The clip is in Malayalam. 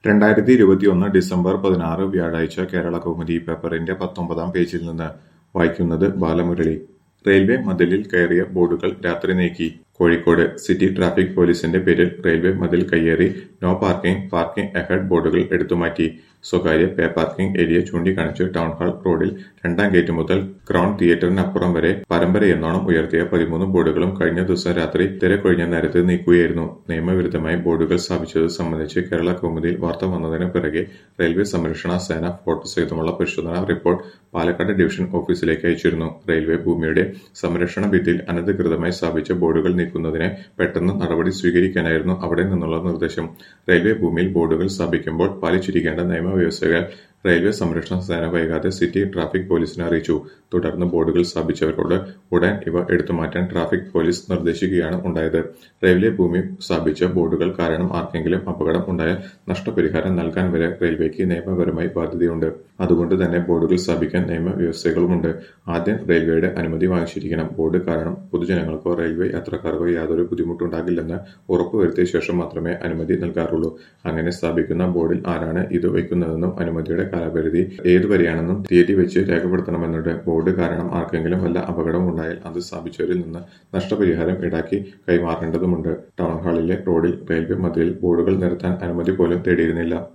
രണ്ടായിരത്തി ഇരുപത്തിയൊന്ന് ഡിസംബർ പതിനാറ് വ്യാഴാഴ്ച കേരള കൗമുദി പേപ്പറിന്റെ പത്തൊമ്പതാം പേജിൽ നിന്ന് വായിക്കുന്നത് ബാലമുരളി റെയിൽവേ മതിലിൽ കയറിയ ബോർഡുകൾ രാത്രി നീക്കി കോഴിക്കോട് സിറ്റി ട്രാഫിക് പോലീസിന്റെ പേരിൽ റെയിൽവേ മതിൽ കയ്യേറി നോ പാർക്കിംഗ് പാർക്കിംഗ് അഹെഡ് ബോർഡുകൾ എടുത്തുമാറ്റി സ്വകാര്യ പേ പാർക്കിംഗ് ഏരിയ ചൂണ്ടിക്കാണിച്ച് ടൗൺഹാൾ റോഡിൽ രണ്ടാം ഗേറ്റ് മുതൽ ക്രൗൺ തിയേറ്ററിനപ്പുറം വരെ പരമ്പരയെന്നോണം ഉയർത്തിയ പതിമൂന്ന് ബോർഡുകളും കഴിഞ്ഞ ദിവസം രാത്രി തിരക്കൊഴിഞ്ഞ നേരത്ത് നീക്കുകയായിരുന്നു നിയമവിരുദ്ധമായി ബോർഡുകൾ സ്ഥാപിച്ചത് സംബന്ധിച്ച് കേരള കൗമുദിയിൽ വാർത്ത വന്നതിന് പിറകെ റെയിൽവേ സംരക്ഷണ സേന ഫോട്ടോ സഹിതമുള്ള പരിശോധനാ റിപ്പോർട്ട് പാലക്കാട് ഡിവിഷൻ ഓഫീസിലേക്ക് അയച്ചിരുന്നു റെയിൽവേ ഭൂമിയുടെ സംരക്ഷണ ഭിത്തിയിൽ അനധികൃതമായി സ്ഥാപിച്ച ബോർഡുകൾ നീക്കുന്നതിന് പെട്ടെന്ന് നടപടി സ്വീകരിക്കാനായിരുന്നു അവിടെ നിന്നുള്ള നിർദ്ദേശം റെയിൽവേ ഭൂമിയിൽ ബോർഡുകൾ സ്ഥാപിക്കുമ്പോൾ പാലിച്ചിരിക്കേണ്ട നിയമവ്യവസ്ഥകൾ റെയിൽവേ സംരക്ഷണ സേന വൈകാതെ സിറ്റി ട്രാഫിക് പോലീസിനെ അറിയിച്ചു തുടർന്ന് ബോർഡുകൾ സ്ഥാപിച്ചവരോട് ഉടൻ ഇവ എടുത്തുമാറ്റാൻ ട്രാഫിക് പോലീസ് നിർദ്ദേശിക്കുകയാണ് ഉണ്ടായത് റെയിൽവേ ഭൂമി സ്ഥാപിച്ച ബോർഡുകൾ കാരണം ആർക്കെങ്കിലും അപകടം ഉണ്ടായാൽ നഷ്ടപരിഹാരം നൽകാൻ വരെ റെയിൽവേക്ക് നിയമപരമായി ബാധ്യതയുണ്ട് അതുകൊണ്ട് തന്നെ ബോർഡുകൾ സ്ഥാപിക്കാൻ നിയമവ്യവസ്ഥകളുമുണ്ട് ആദ്യം റെയിൽവേയുടെ അനുമതി വാങ്ങിച്ചിരിക്കണം ബോർഡ് കാരണം പൊതുജനങ്ങൾക്കോ റെയിൽവേ യാത്രക്കാർക്കോ യാതൊരു ബുദ്ധിമുട്ടുണ്ടാകില്ലെന്ന് ഉറപ്പുവരുത്തിയ ശേഷം മാത്രമേ അനുമതി നൽകാറുള്ളൂ അങ്ങനെ സ്ഥാപിക്കുന്ന ബോർഡിൽ ആരാണ് ഇത് വയ്ക്കുന്നതെന്നും അനുമതിയുടെ കാലപരിധി ഏതുവരെയാണെന്നും തീയതി വെച്ച് രേഖപ്പെടുത്തണമെന്നുണ്ട് ബോർഡ് കാരണം ആർക്കെങ്കിലും വല്ല അപകടം ഉണ്ടായാൽ അത് സ്ഥാപിച്ചവരിൽ നിന്ന് നഷ്ടപരിഹാരം ഈടാക്കി കൈമാറേണ്ടതുണ്ട് ടൗൺഹാളിലെ റോഡിൽ റെയിൽവേ മതിലിൽ ബോർഡുകൾ നിരത്താൻ അനുമതി പോലും തേടിയിരുന്നില്ല